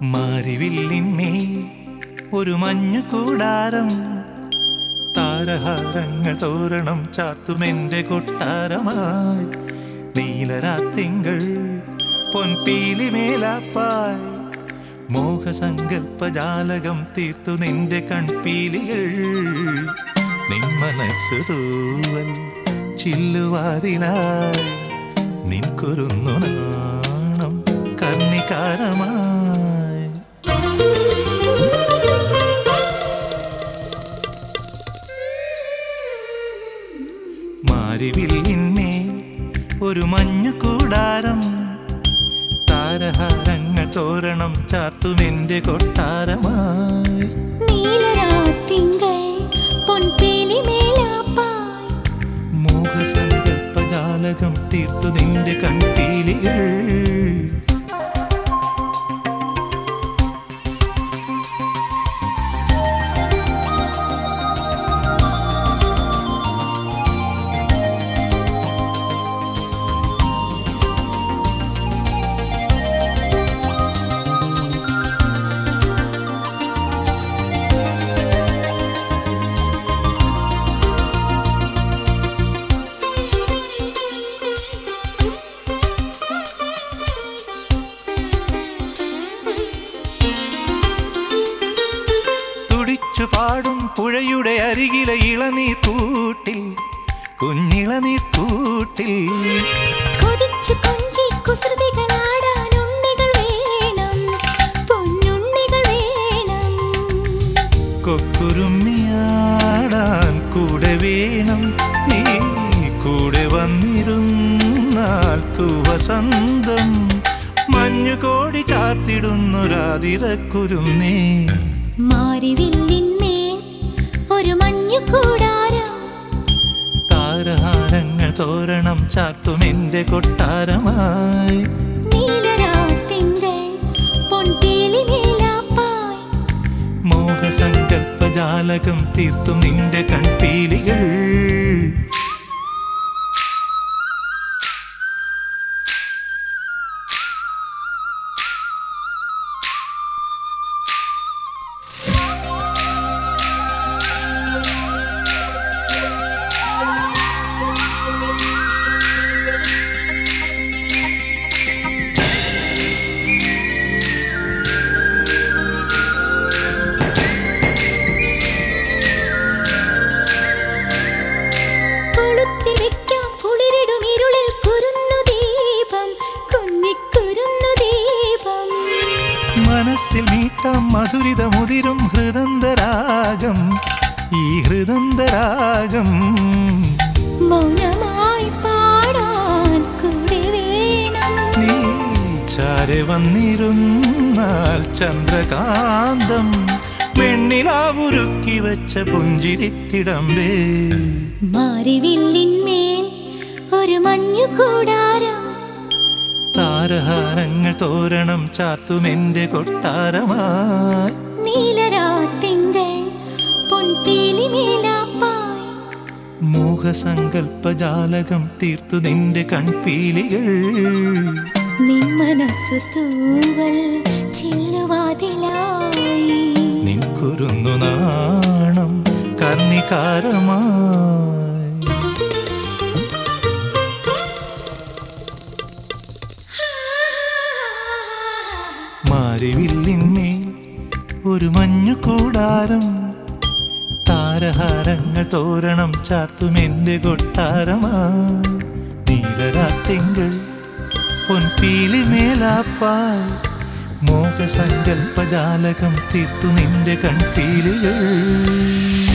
മാരിവില്ലിന്മേൽ ഒരു മഞ്ഞു കൂടാരം താരഹാരങ്ങൾ തോരണം ചാത്തുമെന്റെ കൊട്ടാരമായി നീലരാത്തിങ്കൾ പൊൻപീലി മേലാപ്പായി മോഹസങ്കൽപ്പജാലകം തീർത്തു നിന്റെ കൺപീലികൾ നിൻ മനസ്സു തൂവൽ ചില്ലുവാതിനായി നിൻ കുരുന്നു നാണം കർണികാരമായി മാരിവില്ലിന്മേൽ ഒരു മഞ്ഞു കൂടാരം താരഹാരങ്ങൾ തോരണം ചാത്തുമെന്റെ കൊട്ടാരമായി നീലരാത്തിങ്കൾ പൊൻപേലി മേലാപ്പായി മോഹസങ്കൽപ്പജാലകം തീർത്തു നിന്റെ കൺപീലികൾ തുടിച്ചു പാടും പുഴയുടെ അരികിലെ ഇളനീർ കൂട്ടിൽ കുഞ്ഞിളനീർ കൂട്ടിൽ കൊതിച്ചു കൊഞ്ചി കുസൃതികളാടാൻ ഉണ്ണികൾ വേണം പൊന്നുണ്ണികൾ വേണം കൊക്കുരുമ്മിയാടാൻ കൂടെ വേണം നീ കൂടെ വന്നിരുന്നാൽ തുവസന്തം മഞ്ഞുകോടി ചാർത്തിടുന്നൊരാതിരക്കുരുന്നേ മാരിവില്ലിന്മേൽ ഒരു മഞ്ഞു കൂടാരം താരഹാരങ്ങൾ തോരണം ചാർത്തുമെന്റെ കൊട്ടാരമായി നീലരാത്തിങ്കൾ പൊൻപേലി മേലാപ്പായി മോഹസങ്കൽപ്പജാലകം തീർത്തും നിന്റെ കൺപീലികൾ കൊളുത്തി വെക്കാം കുളിരിടും ഇരുളിൽ കുരുന്നു ദീപം കുന്നിക്കുരുന്നു ദീപം മനസ്സിൽ മീട്ടാം മധുരിതമുതിരും ഹൃദന്തരാഗം ഈ ഹൃദന്തരാഗം മൗനമായി പാടാൻ കൂടെ വേണം നീ ചാരെ വന്നിരുന്നാൽ ചന്ദ്രകാന്തം വെണ്ണിലാവുരുക്കി വെച്ച പുഞ്ചിരിത്തിടമ്പേ മാരിവില്ലിന്മേൽ ഒരു മഞ്ഞു കൂടാരം താരഹാരങ്ങൾ തോരണം ചാത്തുമെന്റെ കൊട്ടാരമായി നീലരാത്തിങ്കൾ പൊൻപേലി മേലാപ്പായി മോഹസങ്കൽപ്പജാലകം തീർത്തു നിന്റെ കൺപീലികൾ നിൻ മനസ്സു തൂവൽ ചില്ലുവാതിലായി നിൻ കുരുന്നു നാണം കർണികാരമായി മാരിവില്ലിന്മേൽ ഒരു മഞ്ഞു കൂടാരം താരഹാരങ്ങൾ തോരണം ചാത്തുമെന്റെ കൊട്ടാരമായി നീലരാത്തിങ്കൾ പൊൻപീലി മേലാപ്പാൽ മോഹസങ്കൽപ്പജാലകം തീർത്തു നിന്റെ കൺപീലികൾ